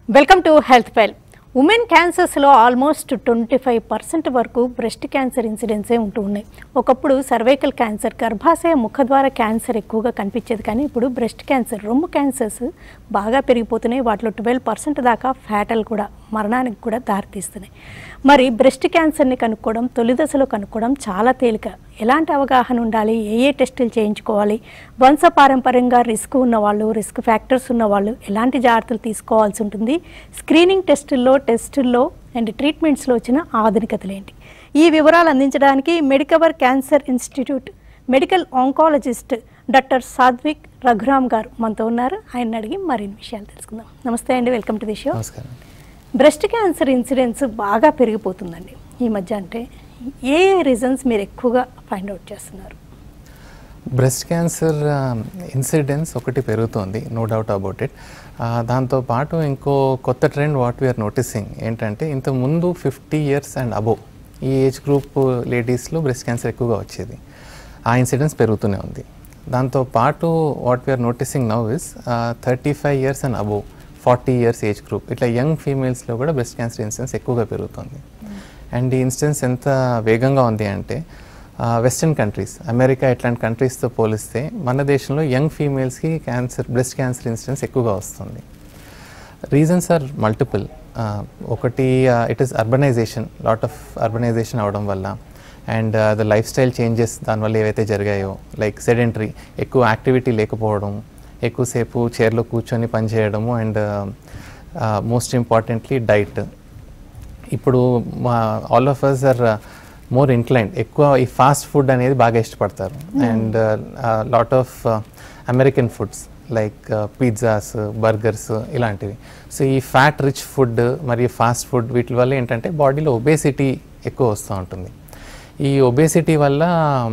welcome to health well women క్యాన్సర్స్లో almost twenty five percent వరకు breast cancer ఇన్సిడెన్సే ఉంటూ ఉన్నాయి ఒకప్పుడు సర్వైకల్ క్యాన్సర్ గర్భాశయ ముఖద్వార క్యాన్సర్ ఎక్కువగా కనిపించేది కానీ ఇప్పుడు బ్రెస్ట్ క్యాన్సర్ రొమ్ము క్యాన్సర్స్ బాగా పెరిగిపోతున్నాయి వాటిలో ట్వెల్వ్ పర్సెంట్ దాకా ఫ్యాటల్ కూడా మరణానికి కూడా దారితీస్తున్నాయి మరి బ్రెస్ట్ క్యాన్సర్ని కనుక్కోవడం తొలి దశలో కనుక్కోవడం చాలా తేలిక ఎలాంటి అవగాహన ఉండాలి ఏ ఏ టెస్టులు చేయించుకోవాలి వంశపారంపర్యంగా రిస్క్ ఉన్న వాళ్ళు రిస్క్ ఫ్యాక్టర్స్ ఉన్న వాళ్ళు ఎలాంటి జాగ్రత్తలు తీసుకోవాల్సి ఉంటుంది స్క్రీనింగ్ టెస్టుల్లో టెస్టుల్లో అండ్ ట్రీట్మెంట్స్లో వచ్చిన ఆధునికతలు ఏంటి ఈ వివరాలు అందించడానికి Medicover cancer institute medical oncologist doctor Satvik Raghuram గారు మనతో ఉన్నారు ఆయన అడిగి మరిన్ని విషయాలు తెలుసుకుందాం నమస్తే అండి వెల్కమ్ టు ది షో నమస్కారం బ్రెస్ట్ క్యాన్సర్ ఇన్సిడెన్స్ బాగా పెరిగిపోతుందండి ఈ మధ్య అంటే ఏ ఏ రీజన్స్ మీరు ఎక్కువగా ఫైండ్ అవుట్ చేస్తున్నారు బ్రెస్ట్ క్యాన్సర్ ఇన్సిడెన్స్ ఒకటి పెరుగుతోంది నో డౌట్ అబౌట్ ఇట్ దాంతో పాటు ఇంకో కొత్త ట్రెండ్ వాట్ వీఆర్ నోటీసింగ్ ఏంటంటే ఇంత ముందు ఫిఫ్టీ ఇయర్స్ అండ్ అబోవ్ ఈ ఏజ్ గ్రూప్ లేడీస్లో బ్రెస్ట్ క్యాన్సర్ ఎక్కువగా వచ్చేది ఆ ఇన్సిడెన్స్ పెరుగుతూనే ఉంది దాంతో పాటు what we are noticing now is thirty five years and above forty years age group ఇట్లా యంగ్ ఫీమేల్స్లో కూడా బ్రెస్ట్ క్యాన్సర్ ఇన్సిడెన్స్ ఎక్కువగా పెరుగుతుంది అండ్ ఈ ఇన్సిడెన్స్ ఎంత వేగంగా ఉంది అంటే వెస్ట్రన్ కంట్రీస్ అమెరికా ఇట్లాంటి కంట్రీస్తో పోలిస్తే మన దేశంలో యంగ్ ఫీమేల్స్కి క్యాన్సర్ బ్రెస్ట్ క్యాన్సర్ ఇన్సిడెన్స్ ఎక్కువగా వస్తుంది రీజన్స్ ఆర్ మల్టిపుల్ ఒకటి it is urbanization lot of urbanization అవడం వల్ల and the lifestyle changes దానివల్ల ఏవైతే జరిగాయో లైక్ సెడెంటరీ ఎక్కువ యాక్టివిటీ లేకపోవడం ఎక్కువసేపు చైర్లో కూర్చొని పనిచేయడము అండ్ మోస్ట్ ఇంపార్టెంట్లీ డైట్ ఇప్పుడు మా all of us are more inclined ఎక్కువ ఈ ఫాస్ట్ ఫుడ్ అనేది బాగా ఇష్టపడతారు and lot of American foods like pizzas burgers ఇలాంటివి సో ఈ ఫ్యాట్ రిచ్ ఫుడ్ మరియు ఫాస్ట్ ఫుడ్ వీటి వల్ల ఏంటంటే బాడీలో ఒబేసిటీ ఎక్కువ వస్తూ ఉంటుంది ఈ ఒబేసిటీ వల్ల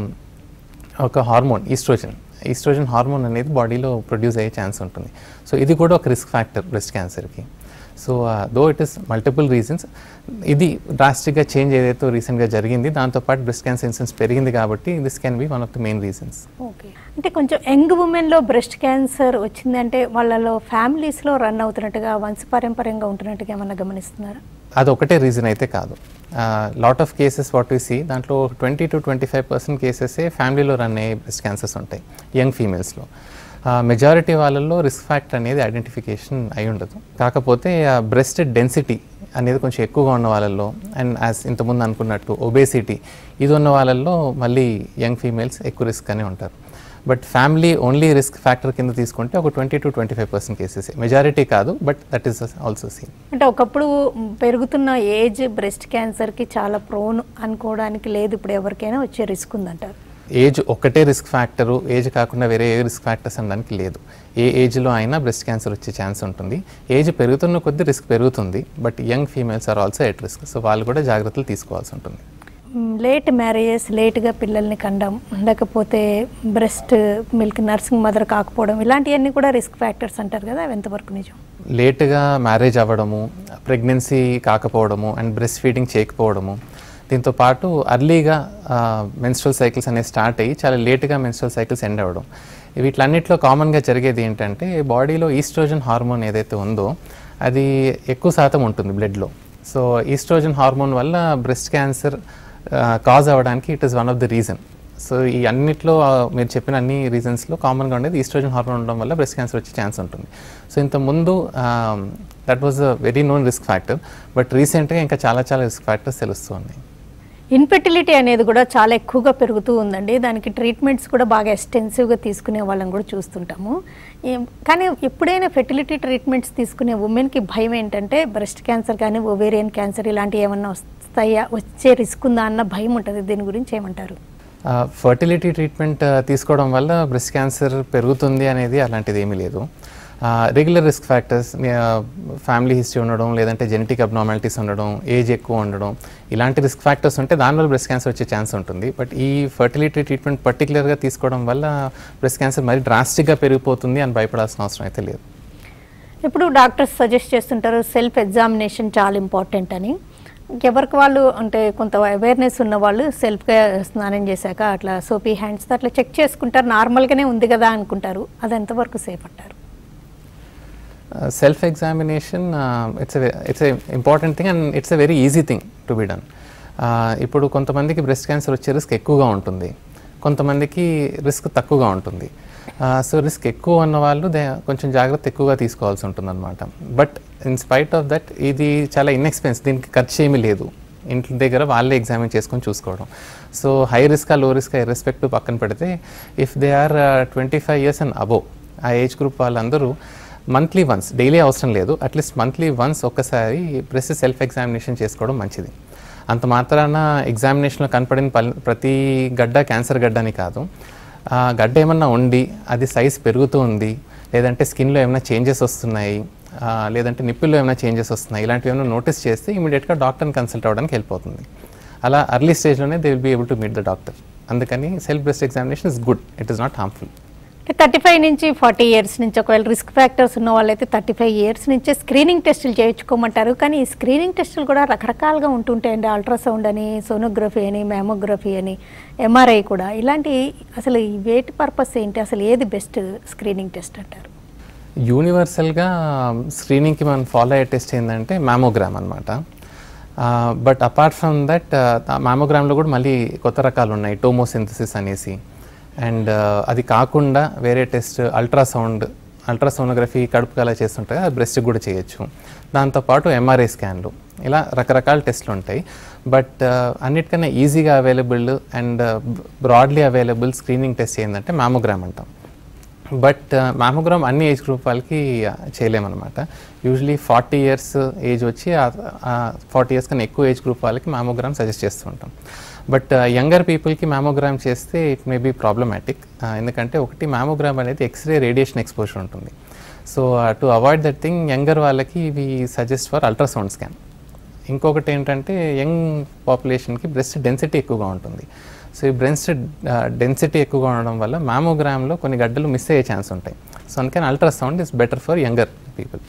ఒక హార్మోన్ ఈస్ట్రోజన్ ఈస్ట్రోజన్ హార్మోన్ అనేది బాడీలో ప్రొడ్యూస్ అయ్యే ఛాన్స్ ఉంటుంది సో ఇది కూడా ఒక రిస్క్ ఫ్యాక్టర్ బ్రెస్ట్ క్యాన్సర్కి so though it is multiple reasons ఇది డ్రాస్టిక్గా చేంజ్ ఏదైతే రీసెంట్గా జరిగింది దాంతోపాటు బ్రెస్ట్ క్యాన్సర్ ఇన్సిడెన్స్ పెరిగింది కాబట్టి this can be one of the main reasons okay అంటే కొంచెం యంగ్ ఉమెన్లో బ్రెస్ట్ క్యాన్సర్ వచ్చిందంటే వాళ్ళలో ఫ్యామిలీస్లో రన్ అవుతున్నట్టుగా వంశపారంపర్యంగా ఉంటున్నట్టుగా ఏమన్నా గమనిస్తున్నారా అది ఒకటే రీజన్ అయితే కాదు lot of cases what we see దాంట్లో twenty two twenty five percent కేసెసే ఫ్యామిలీలో రన్ అయ్యే బ్రెస్ట్ క్యాన్సర్స్ ఉంటాయి యంగ్ ఫీమేల్స్లో మెజారిటీ వాళ్ళల్లో రిస్క్ ఫ్యాక్టర్ అనేది ఐడెంటిఫికేషన్ అయి ఉండదు కాకపోతే బ్రెస్ట్ డెన్సిటీ అనేది కొంచెం ఎక్కువగా ఉన్న వాళ్ళల్లో అండ్ యాజ్ ఇంతకుముందు అనుకున్నట్టు ఒబేసిటీ ఇది ఉన్న వాళ్ళల్లో మళ్ళీ యంగ్ ఫీమేల్స్ ఎక్కువ రిస్క్ అనే ఉంటారు but family only risk factor కింద తీసుకుంటే ఒక twenty two twenty five percent cases majority కాదు but that is also seen అంటే ఒకప్పుడు పెరుగుతున్న ఏజ్ బ్రెస్ట్ క్యాన్సర్కి చాలా ప్రోన్ అనుకోవడానికి లేదు ఇప్పుడు ఎవరికైనా వచ్చే రిస్క్ ఉందంటారు ఏజ్ ఒక్కటే రిస్క్ ఫ్యాక్టరు ఏజ్ కాకుండా వేరే ఏ రిస్క్ ఫ్యాక్టర్స్ అనడానికి లేదు ఏ ఏజ్లో అయినా బ్రెస్ట్ క్యాన్సర్ వచ్చే ఛాన్స్ ఉంటుంది ఏజ్ పెరుగుతున్న కొద్దీ రిస్క్ పెరుగుతుంది but young females are also at risk so వాళ్ళు కూడా జాగ్రత్తలు తీసుకోవాల్సి ఉంటుంది లేట్ మ్యారేజెస్ లేట్గా పిల్లల్ని కండం లేకపోతే బ్రెస్ట్ మిల్క్ నర్సింగ్ మదర్ కాకపోవడం ఇలాంటివన్నీ కూడా రిస్క్ ఫ్యాక్టర్స్ అంటారు కదా అవి ఎంతవరకు నిజం లేట్గా మ్యారేజ్ అవ్వడము ప్రెగ్నెన్సీ కాకపోవడము అండ్ బ్రెస్ట్ ఫీడింగ్ చేయకపోవడము దీంతో పాటు అర్లీగా మెన్స్ట్రల్ సైకిల్స్ అనేవి స్టార్ట్ అయ్యి చాలా లేట్గా మెన్స్ట్రల్ సైకిల్స్ ఎండ్ అవ్వడం వీటిలన్నింటిలో కామన్గా జరిగేది ఏంటంటే బాడీలో ఈస్ట్రోజన్ హార్మోన్ ఏదైతే ఉందో అది ఎక్కువ శాతం ఉంటుంది బ్లడ్లో సో ఈస్ట్రోజన్ హార్మోన్ వల్ల బ్రెస్ట్ క్యాన్సర్ కాజ్ అవ్వడానికి it is one of the reason so ఈ అన్నిట్లో ఆ, మీరు చెప్పిన అన్ని రీజన్స్లో కామన్గా ఉండేది ఈస్ట్రోజన్ హార్మోన్ ఉండడం వల్ల బ్రెస్ట్ క్యాన్సర్ వచ్చే ఛాన్స్ ఉంటుంది సో ఇంత ముందు that was a very known risk factor but రీసెంట్గా ఇంకా చాలా చాలా రిస్క్ ఫ్యాక్టర్స్ తెలుస్తూ ఉన్నాయి ఇన్ఫెర్టిలిటీ అనేది కూడా చాలా ఎక్కువగా పెరుగుతూ ఉందండి దానికి ట్రీట్మెంట్స్ కూడా బాగా ఎక్స్టెన్సివ్గా తీసుకునే వాళ్ళని కూడా చూస్తుంటాము ఏం- కానీ ఎప్పుడైనా ఫెర్టిలిటీ ట్రీట్మెంట్స్ తీసుకునే ఉమెన్కి భయం ఏంటంటే బ్రెస్ట్ క్యాన్సర్ కానీ ఓవేరియన్ క్యాన్సర్ ఇలాంటివి ఏమన్నా వస్తాయా వచ్చే రిస్క్ ఉందా అన్న భయం ఉంటుంది దీని గురించి ఏమంటారు ఫర్టిలిటీ ట్రీట్మెంట్ తీసుకోవడం వల్ల బ్రెస్ట్ క్యాన్సర్ పెరుగుతుంది అనేది అలాంటిది ఏమీ లేదు regular risk factors family history ఉండడం లేదంటే జెనెటిక్ అబ్నార్మాలిటీస్ ఉండడం ఏజ్ ఎక్కువ ఉండడం ఇలాంటి రిస్క్ ఫ్యాక్టర్స్ ఉంటే దానివల్ల బ్రెస్ట్ క్యాన్సర్ వచ్చే ఛాన్స్ ఉంటుంది బట్ ఈ ఫర్టిలిటీ ట్రీట్మెంట్ పర్టికులర్గా తీసుకోవడం వల్ల బ్రెస్ట్ క్యాన్సర్ మరీ డ్రాస్టిక్గా పెరిగిపోతుంది అని భయపడాల్సిన అవసరం అయితే లేదు ఇప్పుడు డాక్టర్స్ సజెస్ట్ చేస్తుంటారు సెల్ఫ్ ఎగ్జామినేషన్ చాలా ఇంపార్టెంట్ అని ఎవరికి వాళ్ళు అంటే కొంత అవేర్నెస్ ఉన్న వాళ్ళు సెల్ఫ్గా స్నానం చేశాక అట్లా సోపీ హ్యాండ్స్ అట్లా చెక్ చేసుకుంటారు నార్మల్గానే ఉంది కదా అనుకుంటారు అది ఎంతవరకు సేఫ్ అంటారు self examination it's it's a important thing and it's a very easy thing to be done ఇప్పుడు కొంతమందికి బ్రెస్ట్ క్యాన్సర్ వచ్చే రిస్క్ ఎక్కువగా ఉంటుంది కొంతమందికి రిస్క్ తక్కువగా ఉంటుంది సో రిస్క్ ఎక్కువ ఉన్న వాళ్ళు దే కొంచెం జాగ్రత్త ఎక్కువగా తీసుకోవాల్సి ఉంటుంది అనమాట but in spite of that ఇది చాలా ఇన్ఎక్స్పెన్స్ దీనికి ఖర్చు ఏమీ లేదు ఇంటి దగ్గర వాళ్ళే ఎగ్జామిన్ చేసుకొని చూసుకోవడం so high risk low risk respect పక్కన పెడితే if they are twenty five years and above ఆ ఏజ్ గ్రూప్ వాళ్ళందరూ మంత్లీ వన్స్ డైలీ అవసరం లేదు అట్లీస్ట్ మంత్లీ వన్స్ ఒక్కసారి ప్రెస్ సెల్ఫ్ ఎగ్జామినేషన్ చేసుకోవడం మంచిది అంత మాత్రాన ఎగ్జామినేషన్లో కనపడిన పల్ ప్రతి గడ్డ క్యాన్సర్ గడ్డ అని కాదు ఆ గడ్డ ఏమన్నా ఉండి అది సైజ్ పెరుగుతూ ఉంది లేదంటే స్కిన్లో ఏమైనా చేంజెస్ వస్తున్నాయి ఆ, లేదంటే నిప్పుల్లో ఏమైనా చేంజెస్ వస్తున్నాయి ఇలాంటివి ఏమైనా నోటీస్ చేస్తే ఇమీడియట్గా డాక్టర్ని కన్సల్ట్ అవ్వడానికి వెళ్ళిపోతుంది అలా అర్లీ స్టేజ్లోనే they will be able to meet the doctor అందుకని self breast examination is good it is not harmful thirty five నుంచి ఫార్టీ ఇయర్స్ నుంచి ఒకవేళ రిస్క్ ఫ్యాక్టర్స్ ఉన్న వాళ్ళైతే థర్టీ ఫైవ్ ఇయర్స్ నుంచే స్క్రీనింగ్ టెస్టులు చేయించుకోమంటారు కానీ ఈ స్క్రీనింగ్ టెస్టులు కూడా రకరకాలుగా ఉంటుంటాయండి అల్ట్రాసౌండ్ అని సోనోగ్రఫీ అని మ్యామోగ్రఫీ అని ఎంఆర్ఐ కూడా ఇలాంటి అసలు ఈ వేటి పర్పస్ ఏంటి అసలు ఏది బెస్ట్ స్క్రీనింగ్ టెస్ట్ అంటారు యూనివర్సల్గా స్క్రీనింగ్కి మనం ఫాలో అయ్యే టెస్ట్ ఏంటంటే మ్యామోగ్రామ్ అనమాట బట్ అపార్ట్ ఫ్రమ్ దట్ మ్యామోగ్రామ్లో కూడా మళ్ళీ కొత్త రకాలు ఉన్నాయి టోమోసింథసిస్ అనేసి అండ్ అది కాకుండా వేరే టెస్ట్ అల్ట్రాసౌండ్ అల్ట్రాసోనోగ్రఫీ కడుపుకి అలా చేస్తుంటాయి అది బ్రెస్ట్కి కూడా చేయొచ్చు దాంతోపాటు ఎంఆర్ఐ స్కాన్లు ఇలా రకరకాల టెస్ట్లు ఉంటాయి బట్ అన్నిటికన్నా ఈజీగా available and broadly available screening test ఏంటంటే మ్యామోగ్రామ్ అంటాం బట్ మ్యామోగ్రామ్ అన్ని ఏజ్ గ్రూప్ వాళ్ళకి uh, చేయలేమన్నమాట యూజువలీ ఫార్టీ ఇయర్స్ ఏజ్ వచ్చి ఫార్టీ ఇయర్స్ కన్నా ఎక్కువ ఏజ్ గ్రూప్ వాళ్ళకి మ్యామోగ్రామ్ సజెస్ట్ చేస్తూ ఉంటాం బట్ యంగర్ పీపుల్కి మ్యామోగ్రామ్ చేస్తే ఇట్ మే బీ ప్రాబ్లమాటిక్ ఎందుకంటే ఒకటి మ్యామోగ్రామ్ అనేది ఎక్స్రే రేడియేషన్ ఎక్స్పోజర్ ఉంటుంది so to avoid that thing younger వాళ్ళకి ఇవి సజెస్ట్ ఫర్ అల్ట్రాసౌండ్ స్కాన్ ఇంకొకటి ఏంటంటే యంగ్ పాపులేషన్కి బ్రెస్ట్ డెన్సిటీ ఎక్కువగా ఉంటుంది సో ఈ బ్రెస్ట్ డెన్సిటీ ఎక్కువగా ఉండడం వల్ల మ్యామోగ్రామ్లో కొన్ని గడ్డలు మిస్ అయ్యే ఛాన్స్ ఉంటాయి సో అందుకని ultrasound is better for younger people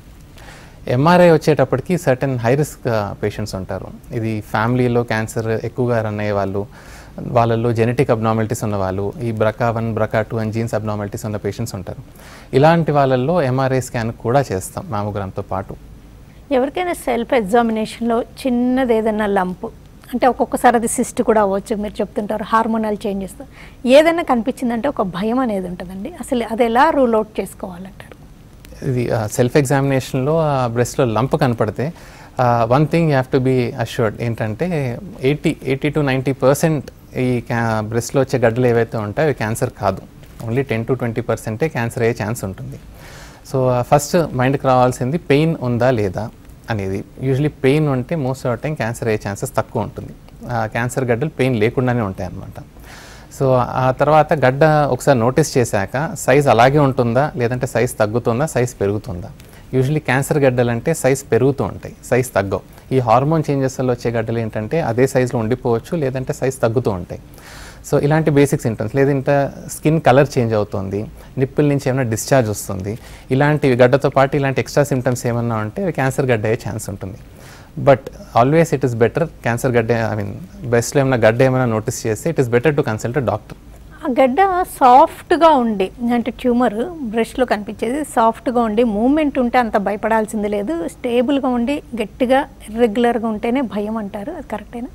MRI వచ్చేటప్పటికి సర్టన్ హై రిస్క్ పేషెంట్స్ ఉంటారు ఇది ఫ్యామిలీలో క్యాన్సర్ ఎక్కువగా రన్ అయ్యే వాళ్ళు వాళ్ళల్లో జెనెటిక్ అబ్నార్మాలిటీస్ ఉన్న వాళ్ళు ఈ బ్రకా వన్ బ్రకా టూ అని జీన్స్ అబ్నార్మాలిటీస్ ఉన్న పేషెంట్స్ ఉంటారు ఇలాంటి వాళ్ళల్లో ఎంఆర్ఐ స్కాన్ కూడా చేస్తాం మ్యామోగ్రామ్తో పాటు ఎవరికైనా సెల్ఫ్ ఎగ్జామినేషన్లో చిన్నది ఏదైనా లంప్ అంటే ఒక్కొక్కసారి అది సిస్ట్ కూడా అవ్వచ్చు మీరు చెప్తుంటారు హార్మోనల్ చేంజెస్ ఏదైనా కనిపించిందంటే ఒక భయం అనేది ఉంటుందండి అసలు అది ఎలా రూల్ అవుట్ చేసుకోవాలంటారు ఇది సెల్ఫ్ ఎగ్జామినేషన్లో బ్రెస్ట్లో లంప్ కనపడితే one thing you have to be assured ఏంటంటే eighty eighty to ninety percent ఈ క్యా బ్రెస్ట్లో వచ్చే గడ్డలు ఏవైతే ఉంటాయో అవి క్యాన్సర్ కాదు ఓన్లీ టెన్ టు ట్వంటీ పర్సెంటే క్యాన్సర్ అయ్యే ఛాన్స్ ఉంటుంది సో ఫస్ట్ మైండ్కి రావాల్సింది పెయిన్ ఉందా లేదా అనేది యూజువలీ పెయిన్ ఉంటే మోస్ట్ ఆఫ్ టైం క్యాన్సర్ అయ్యే ఛాన్సెస్ తక్కువ ఉంటుంది క్యాన్సర్ గడ్డలు పెయిన్ లేకుండానే ఉంటాయి అన్నమాట సో ఆ తర్వాత గడ్డ ఒకసారి నోటీస్ చేశాక సైజ్ అలాగే ఉంటుందా లేదంటే సైజ్ తగ్గుతుందా సైజ్ పెరుగుతుందా యూజువలీ క్యాన్సర్ గడ్డలు అంటే సైజ్ పెరుగుతూ ఉంటాయి సైజ్ తగ్గవు ఈ హార్మోన్ చేంజెస్ వల్ల వచ్చే గడ్డలు ఏంటంటే అదే సైజులో ఉండిపోవచ్చు లేదంటే సైజ్ తగ్గుతూ ఉంటాయి సో ఇలాంటి బేసిక్ సింటమ్స్ లేదంటే స్కిన్ కలర్ చేంజ్ అవుతుంది నిప్పుల నుంచి ఏమైనా డిశ్చార్జ్ వస్తుంది ఇలాంటివి గడ్డతో పాటు ఇలాంటి ఎక్స్ట్రా సిమ్టమ్స్ ఏమన్నా ఉంటే అవి క్యాన్సర్ గడ్డ అయ్యే ఛాన్స్ ఉంటుంది but always it is better cancer గడ్డ ఐ మీన్ బ్రెస్ట్లో ఏమైనా గడ్డ ఏమైనా నోటీస్ చేస్తే it is better to consult doctor ఆ గడ్డ సాఫ్ట్గా ఉండి అంటే ట్యూమర్ బ్రష్లో కనిపించేది సాఫ్ట్గా ఉండి మూమెంట్ ఉంటే అంత భయపడాల్సింది లేదు స్టేబుల్గా ఉండి గట్టిగా ఇర్రెగ్యులర్గా ఉంటేనే భయం అంటారు అది కరెక్టేనా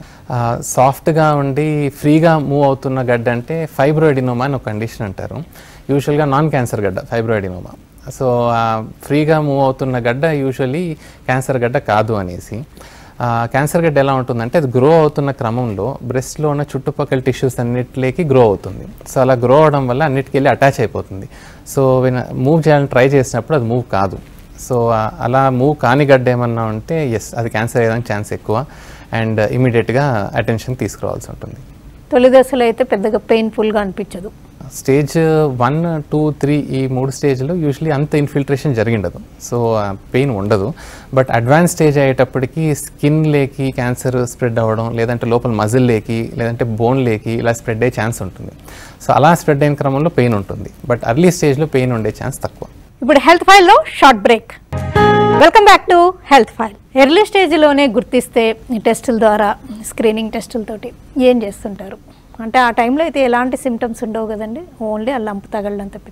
సాఫ్ట్గా ఉండి ఫ్రీగా మూవ్ అవుతున్న గడ్డ అంటే ఫైబ్రోయిడినోమా అని ఒక కండిషన్ అంటారు యూజువల్గా నాన్ క్యాన్సర్ గడ్డ ఫైబ్రోయిడినోమా సో ఫ్రీగా మూవ్ అవుతున్న గడ్డ యూజువలీ క్యాన్సర్ గడ్డ కాదు అనేసి క్యాన్సర్ గడ్డ ఎలా ఉంటుందంటే అది గ్రో అవుతున్న క్రమంలో బ్రెస్ట్లో ఉన్న చుట్టుపక్కల టిష్యూస్ అన్నిటిలోకి గ్రో అవుతుంది సో అలా గ్రో అవడం వల్ల అన్నిటికి వెళ్ళి అటాచ్ అయిపోతుంది సో మూవ్ చేయాలని ట్రై చేసినప్పుడు అది మూవ్ కాదు సో అలా మూవ్ కాని గడ్డ ఏమన్నా ఉంటే ఎస్ అది క్యాన్సర్ అయ్యేదానికి ఛాన్స్ ఎక్కువ అండ్ ఇమీడియట్గా అటెన్షన్ తీసుకురావాల్సి ఉంటుంది తొలి దశలో అయితే పెద్దగా పెయిన్ఫుల్గా అనిపించదు స్టేజ్ వన్ టూ త్రీ ఈ మూడు స్టేజ్లో యూజువలీ అంత ఇన్ఫిల్ట్రేషన్ జరిగిండదు సో పెయిన్ ఉండదు బట్ అడ్వాన్స్ స్టేజ్ అయ్యేటప్పటికి స్కిన్ లేకి క్యాన్సర్ స్ప్రెడ్ అవ్వడం లేదంటే లోపల మజిల్ లేకి లేదంటే బోన్ లేకి ఇలా స్ప్రెడ్ అయ్యే ఛాన్స్ ఉంటుంది సో అలా స్ప్రెడ్ అయిన క్రమంలో పెయిన్ ఉంటుంది బట్ అర్లీ స్టేజ్లో పెయిన్ ఉండే ఛాన్స్ తక్కువ ఇప్పుడు హెల్త్ ఫైల్లో short break welcome back to health file early స్టేజ్లోనే గుర్తిస్తే ఈ టెస్టుల ద్వారా స్క్రీనింగ్ టెస్టులతోటి ఏం చేస్తుంటారు అంటే ఆ టైంలో అయితే ఎలాంటి సిమ్టమ్స్ ఉండవు కదండి ఓన్లీ ఆ లంప్ తగలడం తప్పితే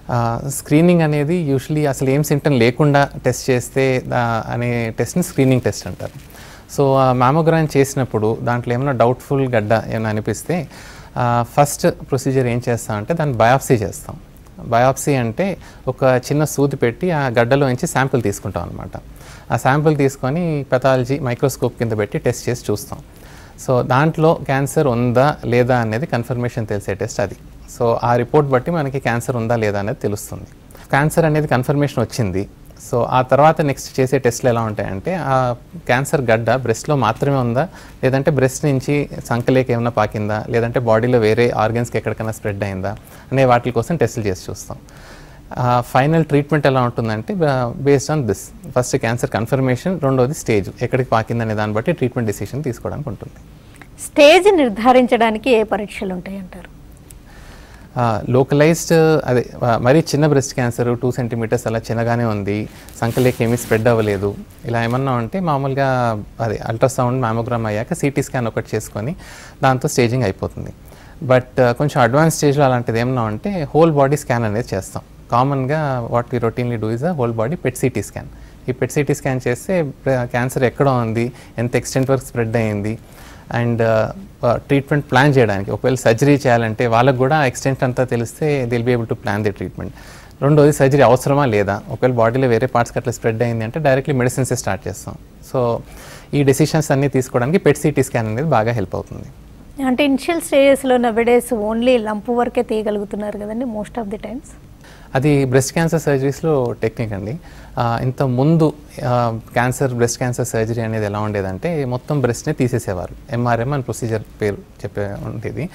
స్క్రీనింగ్ అనేది యూజువలీ అసలు ఏం సింటమ్ లేకుండా టెస్ట్ చేస్తే దా- అనే టెస్ట్ని స్క్రీనింగ్ టెస్ట్ అంటారు సో ఆ మ్యామోగ్రామ్ చేసినప్పుడు దాంట్లో ఏమైనా డౌట్ఫుల్ గడ్డ ఏమైనా అనిపిస్తే ఫస్ట్ ప్రొసీజర్ ఏం చేస్తామంటే దాన్ని బయాప్సీ చేస్తాం బయాప్సీ అంటే ఒక చిన్న సూది పెట్టి ఆ గడ్డలో నుంచి శాంపిల్ తీసుకుంటాం అనమాట ఆ శాంపిల్ తీసుకొని పెథాలజీ మైక్రోస్కోప్ కింద పెట్టి టెస్ట్ చేసి చూస్తాం సో దాంట్లో క్యాన్సర్ ఉందా లేదా అనేది కన్ఫర్మేషన్ తెలిసే టెస్ట్ అది సో ఆ రిపోర్ట్ బట్టి మనకి క్యాన్సర్ ఉందా లేదా అనేది తెలుస్తుంది క్యాన్సర్ అనేది కన్ఫర్మేషన్ వచ్చింది సో ఆ తర్వాత నెక్స్ట్ చేసే టెస్ట్లు ఎలా ఉంటాయంటే ఆ క్యాన్సర్ గడ్డ బ్రెస్ట్లో మాత్రమే ఉందా లేదంటే బ్రెస్ట్ నుంచి సంకలేకి ఏమైనా పాకిందా లేదంటే బాడీలో వేరే ఆర్గన్స్కి ఎక్కడికైనా స్ప్రెడ్ అయిందా అనే వాటి కోసం టెస్టులు చేసి చూస్తాం ఫైనల్ ట్రీట్మెంట్ ఎలా ఉంటుందంటే based on this first cancer confirmation రెండోది స్టేజ్ ఎక్కడికి పాకిందనే దాన్ని బట్టి ట్రీట్మెంట్ డిసిషన్ తీసుకోవడానికి ఉంటుంది స్టేజ్ నిర్ధారించడానికి ఏ పరీక్షలు ఉంటాయి అంటారు లోకలైజ్డ్ అదే ఆ, మరీ చిన్న బ్రెస్ట్ క్యాన్సర్ టూ సెంటీమీటర్స్ అలా చిన్నగానే ఉంది సంకలేకి ఏమీ స్ప్రెడ్ అవ్వలేదు ఇలా ఏమన్నా ఉంటే మామూలుగా అదే అల్ట్రాసౌండ్ మ్యామోగ్రామ్ అయ్యాక సిటీ స్కాన్ ఒకటి చేసుకొని దాంతో స్టేజింగ్ అయిపోతుంది బట్ కొంచెం అడ్వాన్స్ స్టేజ్లో అలాంటిది ఏమన్నా ఉంటే హోల్ బాడీ స్కాన్ అనేది చేస్తాం కామన్గా what we routinely do is a whole body PET CT scan ఈ పెట్ సిటీ స్కాన్ చేస్తే క్యాన్సర్ ఎక్కడ ఉంది ఎంత ఎక్స్టెంట్ వరకు స్ప్రెడ్ అయ్యింది అండ్ ట్రీట్మెంట్ ప్లాన్ చేయడానికి ఒకవేళ సర్జరీ చేయాలంటే వాళ్ళకు కూడా ఎక్స్టెంట్ అంతా తెలిస్తే they'll be able to plan the treatment రెండోది సర్జరీ అవసరమా లేదా ఒకవేళ బాడీలో వేరే పార్ట్స్కి అట్లా స్ప్రెడ్ అయింది అంటే డైరెక్ట్లీ మెడిసిన్సే స్టార్ట్ చేస్తాం సో ఈ డెసిషన్స్ అన్నీ తీసుకోవడానికి పెట్ సిటీ స్కాన్ అనేది బాగా హెల్ప్ అవుతుంది అంటే ఇనిషియల్ స్టేజెస్లో నవ్వడేస్ ఓన్లీ లంపు వరకే తీయగలుగుతున్నారు కదండి మోస్ట్ ఆఫ్ ది టైమ్స్ అది బ్రెస్ట్ క్యాన్సర్ సర్జరీస్లో టెక్నిక్ అండి ఆ, ఇంత ముందు క్యాన్సర్ బ్రెస్ట్ క్యాన్సర్ సర్జరీ అనేది ఎలా ఉండేదంటే మొత్తం బ్రెస్ట్నే తీసేసేవారు ఎంఆర్ఎం అని ప్రొసీజర్ పేరు చెప్పే ఉండేది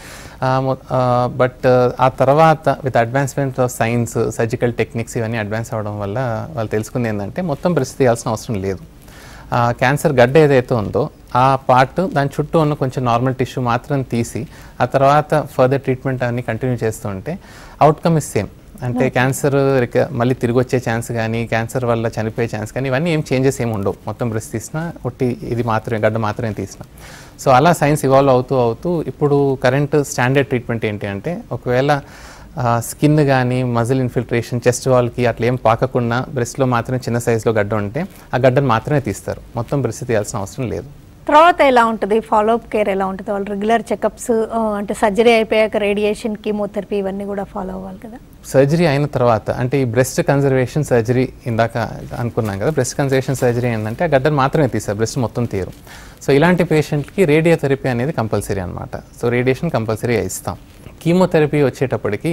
బట్ ఆ తర్వాత with advancement of science surgical techniques ఇవన్నీ అడ్వాన్స్ అవ్వడం వల్ల వాళ్ళు తెలుసుకుంది ఏంటంటే మొత్తం బ్రెస్ట్ తీయాల్సిన అవసరం లేదు ఆ క్యాన్సర్ గడ్డ ఏదైతే ఉందో ఆ పార్ట్ దాని చుట్టూ ఉన్న కొంచెం నార్మల్ టిష్యూ మాత్రం తీసి ఆ తర్వాత ఫర్దర్ ట్రీట్మెంట్ అన్ని కంటిన్యూ చేస్తుంటే అవుట్కమ్ ఇస్ సేమ్ అంటే క్యాన్సర్ రిక మళ్ళీ తిరిగి వచ్చే ఛాన్స్ కానీ క్యాన్సర్ వల్ల చనిపోయే ఛాన్స్ కానీ ఇవన్నీ ఏం చేంజెస్ ఏమి ఉండవు మొత్తం బ్రెస్ట్ తీసినా ఒట్టి ఇది మాత్రమే గడ్డ మాత్రమే తీసిన సో అలా సైన్స్ ఇవాల్వ్ అవుతూ అవుతూ ఇప్పుడు కరెంట్ స్టాండర్డ్ ట్రీట్మెంట్ ఏంటి అంటే ఒకవేళ స్కిన్ కానీ మజిల్ ఇన్ఫిల్ట్రేషన్ చెస్ట్ వాల్కి అట్లా ఏం పాకకుండా బ్రెస్ట్లో మాత్రమే చిన్న సైజులో గడ్డ ఉంటే ఆ గడ్డను మాత్రమే తీస్తారు మొత్తం బ్రెస్ట్ తీయాల్సిన అవసరం లేదు తర్వాత ఎలా ఉంటుంది ఫాలోఅప్ కేర్ ఎలా ఉంటుంది వాళ్ళు రెగ్యులర్ చెకప్స్ అంటే సర్జరీ అయిపోయాక రేడియేషన్ కీమోథెరపీ ఇవన్నీ కూడా ఫాలో అవ్వాలి కదా సర్జరీ అయిన తర్వాత అంటే ఈ బ్రెస్ట్ కన్జర్వేషన్ సర్జరీ ఇందాక అనుకున్నాం కదా బ్రెస్ట్ కన్జర్వేషన్ సర్జరీ ఏంటంటే ఆ గడ్డను మాత్రమే తీస్తారు బ్రెస్ట్ మొత్తం తీయరు సో ఇలాంటి పేషెంట్కి రేడియోథెరపీ అనేది కంపల్సరీ అనమాట సో రేడియేషన్ కంపల్సరీ ఇస్తాం కీమోథెరపీ వచ్చేటప్పటికి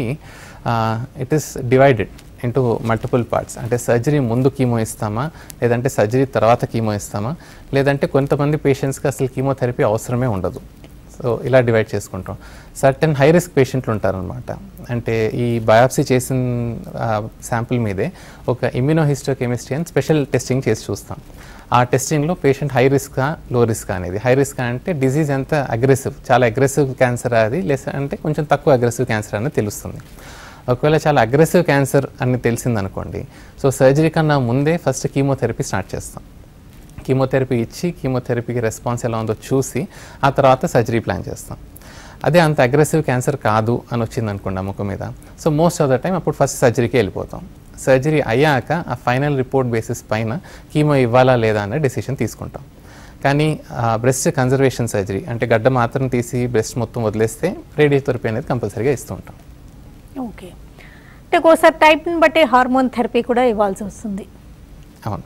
it is divided into multiple parts అంటే సర్జరీ ముందు కీమో ఇస్తామా లేదంటే సర్జరీ తర్వాత కీమో ఇస్తామా లేదంటే కొంతమంది పేషెంట్స్కి అసలు కీమోథెరపీ అవసరమే ఉండదు సో ఇలా డివైడ్ చేసుకుంటాం సర్టెన్ హై రిస్క్ పేషెంట్లు ఉంటారనమాట అంటే ఈ బయాప్సీ చేసిన శాంపుల్ మీదే ఒక ఇమ్యూనోహిస్టోకెమిస్ట్రీ అని స్పెషల్ టెస్టింగ్ చేసి చూస్తాం ఆ టెస్టింగ్లో పేషెంట్ హై రిస్కా లో రిస్క్ అనేది హై రిస్క్ అంటే డిజీజ్ ఎంత అగ్రెసివ్ చాలా అగ్రెసివ్ క్యాన్సర్ అది లెస్ అంటే కొంచెం తక్కువ అగ్రెసివ్ క్యాన్సర్ అనేది తెలుస్తుంది ఒకవేళ చాలా అగ్రెసివ్ క్యాన్సర్ అని తెలిసిందనుకోండి సో సర్జరీ కన్నా ముందే ఫస్ట్ కీమోథెరపీ స్టార్ట్ చేస్తాం కీమోథెరపీ ఇచ్చి కీమోథెరపీకి రెస్పాన్స్ ఎలా ఉందో చూసి ఆ తర్వాత సర్జరీ ప్లాన్ చేస్తాం అదే అంత అగ్రెసివ్ క్యాన్సర్ కాదు అని వచ్చింది అనుకోండి ఆ ముఖం మీద so most of the time అప్పుడు ఫస్ట్ సర్జరీకి వెళ్ళిపోతాం సర్జరీ అయ్యాక ఆ ఫైనల్ రిపోర్ట్ బేసిస్ పైన కీమో ఇవ్వాలా లేదా అనే డెసిషన్ తీసుకుంటాం కానీ బ్రెస్ట్ కన్జర్వేషన్ సర్జరీ అంటే గడ్డ మాత్రం తీసి బ్రెస్ట్ మొత్తం వదిలేస్తే రేడియోథెరపీ అనేది కంపల్సరీగా ఇస్తూ ఉంటాం ఓకే అంటే ఒక్కోసారి టైప్ని బట్టి హార్మోన్ థెరపీ కూడా ఇవ్వాల్సి వస్తుంది అవును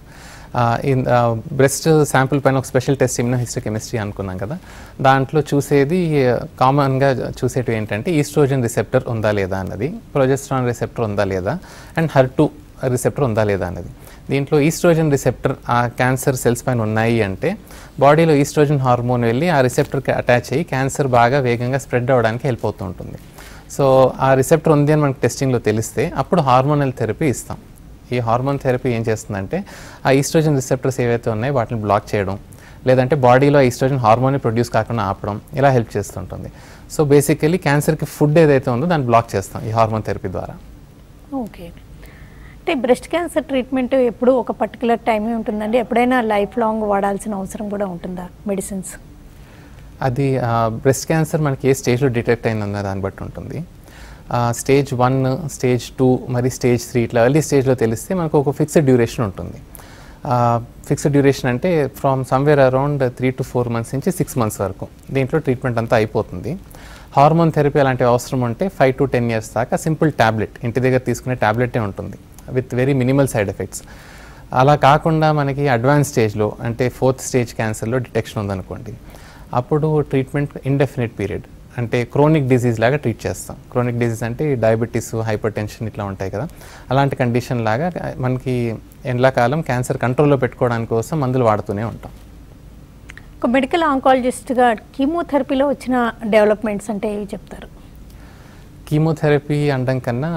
బ్రెస్ట్ శాంపుల్ పైన ఒక స్పెషల్ టెస్ట్ ఇమ్యూనోహిస్టోకెమిస్ట్రీ అనుకున్నాం కదా దాంట్లో చూసేది కామన్గా చూసేటివి ఏంటంటే ఈస్ట్రోజన్ రిసెప్టర్ ఉందా లేదా అన్నది ప్రొజెస్ట్రాన్ రిసెప్టర్ ఉందా లేదా అండ్ హర్ టూ రిసెప్టర్ ఉందా లేదా అన్నది దీంట్లో ఈస్ట్రోజన్ రిసెప్టర్ ఆ క్యాన్సర్ సెల్స్ పైన ఉన్నాయి అంటే బాడీలో ఈస్ట్రోజన్ హార్మోన్ వెళ్ళి ఆ రిసెప్టర్కి అటాచ్ అయ్యి క్యాన్సర్ బాగా వేగంగా స్ప్రెడ్ అవ్వడానికి హెల్ప్ అవుతూ ఉంటుంది సో ఆ రిసెప్టర్ ఉంది అని మనకు టెస్టింగ్లో తెలిస్తే అప్పుడు హార్మోనల్ థెరపీ ఇస్తాం ఈ హార్మోన్ థెరపీ ఏం చేస్తుందంటే ఆ ఈస్ట్రోజన్ రిసెప్టర్స్ ఏవైతే ఉన్నాయో వాటిని బ్లాక్ చేయడం లేదంటే బాడీలో ఈస్ట్రోజన్ హార్మోన్ ప్రొడ్యూస్ కాకుండా ఆపడం ఇలా హెల్ప్ చేస్తుంటుంది సో బేసికలీ క్యాన్సర్కి ఫుడ్ ఏదైతే ఉందో దాన్ని బ్లాక్ చేస్తాం ఈ హార్మోన్ థెరపీ ద్వారా ఓకే అంటే బ్రెస్ట్ క్యాన్సర్ ట్రీట్మెంట్ ఎప్పుడు ఒక పర్టికులర్ టైమే ఉంటుందండి ఎప్పుడైనా లైఫ్ లాంగ్ వాడాల్సిన అవసరం కూడా ఉంటుందా మెడిసిన్స్ అది బ్రెస్ట్ క్యాన్సర్ మనకి ఏ స్టేజ్లో డిటెక్ట్ అయిందన్న దాన్ని బట్టి ఉంటుంది స్టేజ్ వన్ స్టేజ్ టూ మరి స్టేజ్ త్రీ ఇట్లా ఎర్లీ స్టేజ్లో తెలిస్తే మనకు ఒక ఫిక్స్డ్ డ్యూరేషన్ ఉంటుంది ఫిక్స్డ్ డ్యూరేషన్ అంటే from somewhere around three to four months నుంచి సిక్స్ మంత్స్ వరకు దీంట్లో ట్రీట్మెంట్ అంతా అయిపోతుంది హార్మోన్ థెరపీ అలాంటి అవసరం ఉంటే ఫైవ్ టు టెన్ ఇయర్స్ దాకా సింపుల్ ట్యాబ్లెట్ ఇంటి దగ్గర తీసుకునే ట్యాబ్లెటే ఉంటుంది with very minimal side effects అలా కాకుండా మనకి అడ్వాన్స్ స్టేజ్లో అంటే ఫోర్త్ స్టేజ్ క్యాన్సర్లో డిటెక్షన్ ఉందనుకోండి అప్పుడు ట్రీట్మెంట్ ఇండెఫినెట్ పీరియడ్ అంటే క్రోనిక్ డిజీజ్ లాగా ట్రీట్ చేస్తాం క్రోనిక్ డిజీజ్ అంటే డయాబెటీస్ హైపర్ టెన్షన్ ఇట్లా ఉంటాయి కదా అలాంటి కండిషన్ లాగా మనకి ఎండాకాలం క్యాన్సర్ కంట్రోల్లో పెట్టుకోవడానికి కోసం మందులు వాడుతూనే ఉంటాం ఒక మెడికల్ ఆంకాలజిస్ట్గా కీమోథెరపీలో వచ్చిన డెవలప్మెంట్స్ అంటే ఏవి చెప్తారు కీమోథెరపీ అనడం కన్నా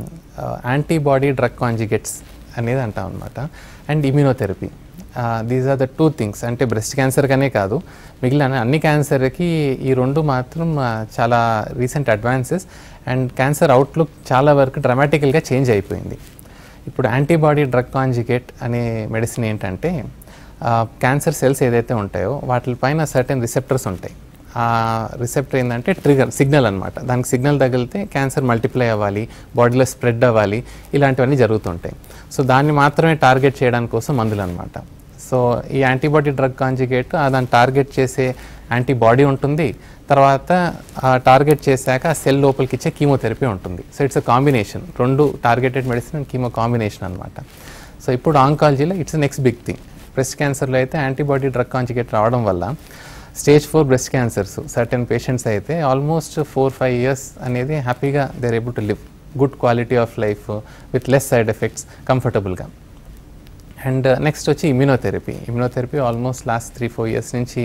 యాంటీబాడీ డ్రగ్ కాంజిగేట్స్ అనేది అంటాం అనమాట and immunotherapy these are the two things అంటే బ్రెస్ట్ క్యాన్సర్గానే కాదు మిగిలిన అన్ని క్యాన్సర్కి ఈ రెండు మాత్రం ఆ, చాలా recent advances and cancer outlook చాలా వరకు డ్రమాటికల్గా చేంజ్ అయిపోయింది ఇప్పుడు యాంటీబాడీ డ్రగ్ కాంజిగేట్ అనే మెడిసిన్ ఏంటంటే క్యాన్సర్ సెల్స్ ఏదైతే ఉంటాయో వాటిపైన సర్టెన్ రిసెప్టర్స్ ఉంటాయి ఆ రిసెప్టర్ ఏంటంటే ట్రిగర్ సిగ్నల్ అనమాట దానికి సిగ్నల్ తగిలితే క్యాన్సర్ మల్టిప్లై అవ్వాలి బాడీలో స్ప్రెడ్ అవ్వాలి ఇలాంటివన్నీ జరుగుతుంటాయి సో దాన్ని మాత్రమే టార్గెట్ చేయడానికి కోసం మందులు అనమాట సో ఈ యాంటీబాడీ డ్రగ్ కాంజిగేట్ దాన్ని టార్గెట్ చేసే యాంటీబాడీ ఉంటుంది తర్వాత ఆ టార్గెట్ చేశాక ఆ సెల్ లోపలికి ఇచ్చే కీమోథెరపీ ఉంటుంది సో ఇట్స్ అ కాంబినేషన్ రెండు targeted medicine and chemo combination అనమాట సో ఇప్పుడు ఆంకాలజీలో it's next big thing breast క్యాన్సర్లో అయితే యాంటీబాడీ డ్రగ్ కాంజిగేట్ రావడం వల్ల stage four breast cancers certain patients అయితే ఆల్మోస్ట్ ఫోర్ ఫైవ్ ఇయర్స్ అనేది హ్యాపీగా there able to live good quality of life with less side effects కంఫర్టబుల్గా అండ్ నెక్స్ట్ వచ్చి immunotherapy immunotherapy almost last three four years నుంచి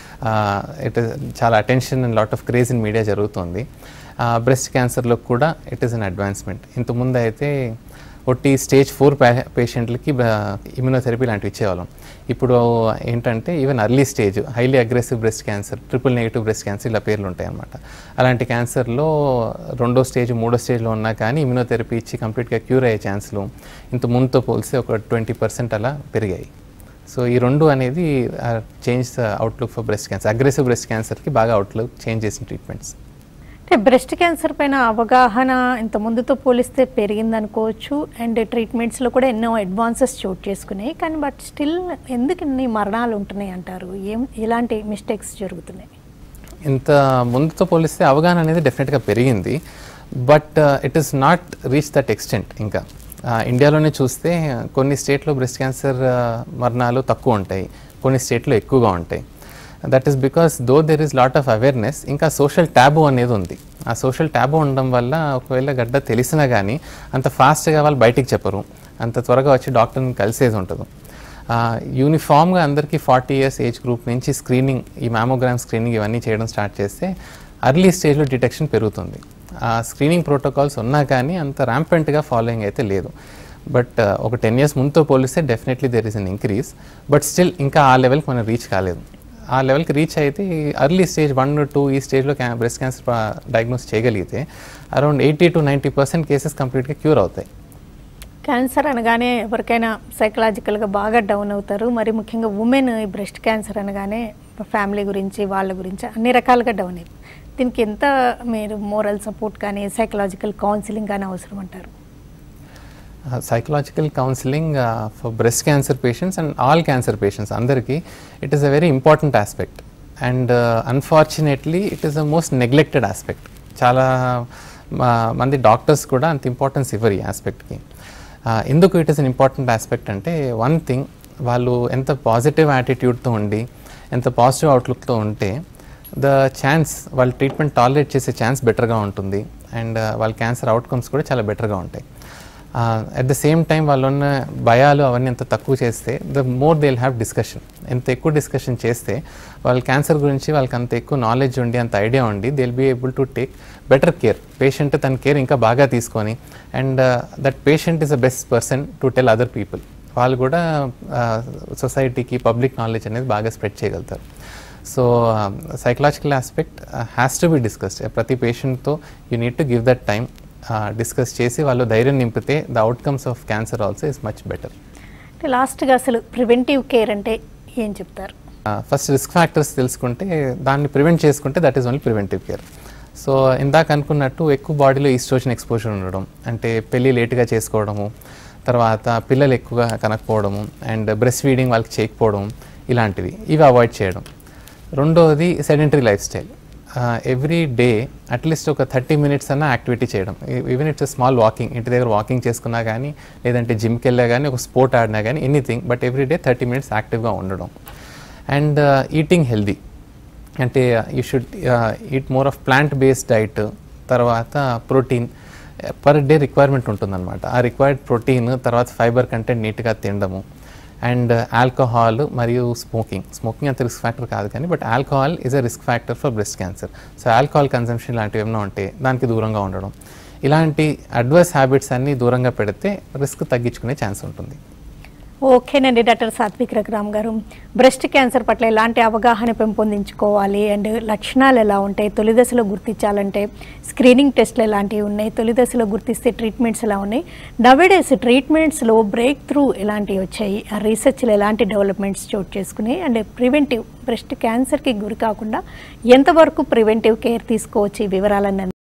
it చాలా attention and lot of craze in media జరుగుతుంది breast క్యాన్సర్లో కూడా it is an advancement ఇంతకుముందు అయితే ఒట్టి స్టేజ్ ఫోర్ పేషెంట్లకి ఇమ్యూనోథెరపీ లాంటివి ఇచ్చేవాళ్ళం ఇప్పుడు ఏంటంటే even early stage highly aggressive breast cancer triple negative breast cancer ఇలా పేర్లు ఉంటాయి అన్నమాట అలాంటి క్యాన్సర్లో రెండో స్టేజ్ మూడో స్టేజ్లో ఉన్నా కానీ ఇమ్యూనోథెరపీ ఇచ్చి కంప్లీట్గా క్యూర్ అయ్యే ఛాన్స్లు ఇంత ముందుతో పోలిస్తే ఒక ట్వంటీ పర్సెంట్ అలా పెరిగాయి సో ఈ రెండు అనేది change outlook for breast cancer aggressive breast క్యాన్సర్కి బాగా అవుట్లుక్ చేంజ్ చేసిన ట్రీట్మెంట్స్ అంటే బ్రెస్ట్ క్యాన్సర్ పైన అవగాహన ఇంత ముందుతో పోలిస్తే పెరిగింది అనుకోవచ్చు అండ్ ట్రీట్మెంట్స్లో కూడా ఎన్నో అడ్వాన్సెస్ చోటు చేసుకున్నాయి కానీ బట్ స్టిల్ ఎందుకు ఇన్ని మరణాలు ఉంటున్నాయి అంటారు ఏం ఎలాంటి మిస్టేక్స్ జరుగుతున్నాయి ఇంత ముందుతో పోలిస్తే అవగాహన అనేది డెఫినెట్గా పెరిగింది but it is not reach that extent ఇంకా ఆ, ఇండియాలోనే చూస్తే కొన్ని స్టేట్లో బ్రెస్ట్ క్యాన్సర్ మరణాలు తక్కువ ఉంటాయి కొన్ని స్టేట్లో ఎక్కువగా ఉంటాయి that is because though there is lot of awareness ఇంకా సోషల్ ట్యాబు అనేది ఉంది ఆ సోషల్ ట్యాబు ఉండడం వల్ల ఒకవేళ గడ్డ తెలిసినా కానీ అంత ఫాస్ట్గా వాళ్ళు బయటికి చెప్పరు అంత త్వరగా వచ్చి డాక్టర్ని కలిసేది ఉంటుంది యూనిఫామ్గా అందరికీ ఫార్టీ ఇయర్స్ ఏజ్ గ్రూప్ నుంచి స్క్రీనింగ్ ఈ మ్యామోగ్రామ్ స్క్రీనింగ్ ఇవన్నీ చేయడం స్టార్ట్ చేస్తే అర్లీ స్టేజ్లో డిటెక్షన్ పెరుగుతుంది ఆ స్క్రీనింగ్ ప్రోటోకాల్స్ ఉన్నా కానీ అంత ర్యాంపెంట్గా ఫాలోయింగ్ అయితే లేదు బట్ ఒక టెన్ ఇయర్స్ ముందుతో పోలిస్తే definitely there is an increase but still ఇంకా ఆ లెవెల్కి మనం రీచ్ కాలేదు ఆ లెవెల్కి రీచ్ అయితే అర్లీ స్టేజ్ వన్ టూ ఈ స్టేజ్లో క్యా బ్రెస్ట్ క్యాన్సర్ డయాగ్నోస్ చేయగలిగితే around eighty to ninety percent cases కంప్లీట్గా క్యూర్ అవుతాయి క్యాన్సర్ అనగానే ఎవరికైనా సైకలాజికల్గా బాగా డౌన్ అవుతారు మరి ముఖ్యంగా ఉమెన్ ఈ బ్రెస్ట్ క్యాన్సర్ అనగానే ఫ్యామిలీ గురించి వాళ్ళ గురించి అన్ని రకాలుగా డౌన్ అయ్యి దీనికి ఎంత మీరు మోరల్ సపోర్ట్ కానీ సైకలాజికల్ కౌన్సిలింగ్ కానీ అవసరం అంటారు psychological counselling for breast cancer patients and all cancer patients అందరికీ it is a very important aspect and unfortunately it is the most neglected aspect చాలా మా- మంది డాక్టర్స్ కూడా అంత ఇంపార్టెన్స్ ఇవ్వరు ఈ ఆస్పెక్ట్కి ఎందుకు it is an important aspect అంటే వన్ థింగ్ వాళ్ళు ఎంత పాజిటివ్ యాటిట్యూడ్తో ఉండి ఎంత పాజిటివ్ అవుట్లుక్తో ఉంటే ద ఛాన్స్ వాళ్ళ ట్రీట్మెంట్ టాలరేట్ చేసే ఛాన్స్ బెటర్గా ఉంటుంది అండ్ వాళ్ళ క్యాన్సర్ అవుట్కమ్స్ కూడా చాలా బెటర్గా ఉంటాయి అట్ ద సేమ్ టైం వాళ్ళు ఉన్న భయాలు అవన్నీ ఎంత తక్కువ చేస్తే the more they will have discussion ఎంత ఎక్కువ డిస్కషన్ చేస్తే వాళ్ళ క్యాన్సర్ గురించి వాళ్ళకి అంత ఎక్కువ నాలెడ్జ్ ఉండి అంత ఐడియా ఉండి they will be able to take better care patient తన కేర్ ఇంకా బాగా తీసుకొని and that patient is the best person to tell other people వాళ్ళు కూడా సొసైటీకి పబ్లిక్ నాలెడ్జ్ అనేది బాగా స్ప్రెడ్ చేయగలుగుతారు so psychological aspect has to be discussed ప్రతి పేషెంట్తో you need to give that time discuss చేసి వాళ్ళు ధైర్యం నింపితే the outcomes of cancer also is much better అంటే లాస్ట్గా అసలు ప్రివెంటివ్ కేర్ అంటే ఏం చెప్తారు ఫస్ట్ రిస్క్ ఫ్యాక్టర్స్ తెలుసుకుంటే దాన్ని ప్రివెంట్ చేసుకుంటే that is only preventive care so ఇందాక అనుకున్నట్టు ఎక్కువ బాడీలో ఈస్ట్రోజన్ ఎక్స్పోజర్ ఉండడం అంటే పెళ్ళి లేట్గా చేసుకోవడము తర్వాత పిల్లలు ఎక్కువగా కనకపోవడము అండ్ బ్రెస్ట్ ఫీడింగ్ వాళ్ళకి చేయకపోవడం ఇలాంటివి ఇవి అవాయిడ్ చేయడం రెండవది sedentary lifestyle every day at least ఒక థర్టీ మినిట్స్ అన్న యాక్టివిటీ చేయడం ఈవెన్ ఇట్స్ స్మాల్ వాకింగ్ ఇంటి దగ్గర వాకింగ్ చేసుకున్నా కానీ లేదంటే జిమ్కి వెళ్ళా కానీ ఒక స్పోర్ట్ ఆడినా కానీ anything but every day thirty minutes యాక్టివ్గా ఉండడం అండ్ ఈటింగ్ హెల్దీ అంటే you should eat more of plant based diet తర్వాత ప్రోటీన్ పర్ డే రిక్వైర్మెంట్ ఉంటుందన్నమాట ఆ రిక్వైర్డ్ ప్రోటీన్ తర్వాత ఫైబర్ కంటెంట్ నీట్గా తినడము అండ్ ఆల్కహాల్ మరియు స్మోకింగ్ స్మోకింగ్ అంత రిస్క్ ఫ్యాక్టర్ కాదు కానీ but alcohol is a risk factor for breast cancer so alcohol consumption లాంటివి ఏమైనా ఉంటే దానికి దూరంగా ఉండడం ఇలాంటి అడ్వర్స్ హ్యాబిట్స్ అన్నీ దూరంగా పెడితే రిస్క్ తగ్గించుకునే ఛాన్స్ ఉంటుంది ఓకేనండి డాక్టర్ సాత్విక్ రఘురామ్ గారు బ్రెస్ట్ క్యాన్సర్ పట్ల ఎలాంటి అవగాహన పెంపొందించుకోవాలి అండ్ లక్షణాలు ఎలా ఉంటాయి తొలి దశలో గుర్తించాలంటే స్క్రీనింగ్ టెస్ట్లు ఎలాంటివి ఉన్నాయి తొలి దశలో గుర్తిస్తే ట్రీట్మెంట్స్ ఎలా ఉన్నాయి నవేడేస్ ట్రీట్మెంట్స్లో బ్రేక్ త్రూ ఎలాంటివి వచ్చాయి ఆ రీసెర్చ్లో ఎలాంటి డెవలప్మెంట్స్ చోటు చేసుకుని అండ్ ప్రివెంటివ్ బ్రెస్ట్ క్యాన్సర్కి గురి కాకుండా ఎంతవరకు ప్రివెంటివ్ కేర్ తీసుకోవచ్చు ఈ వివరాలన్నీ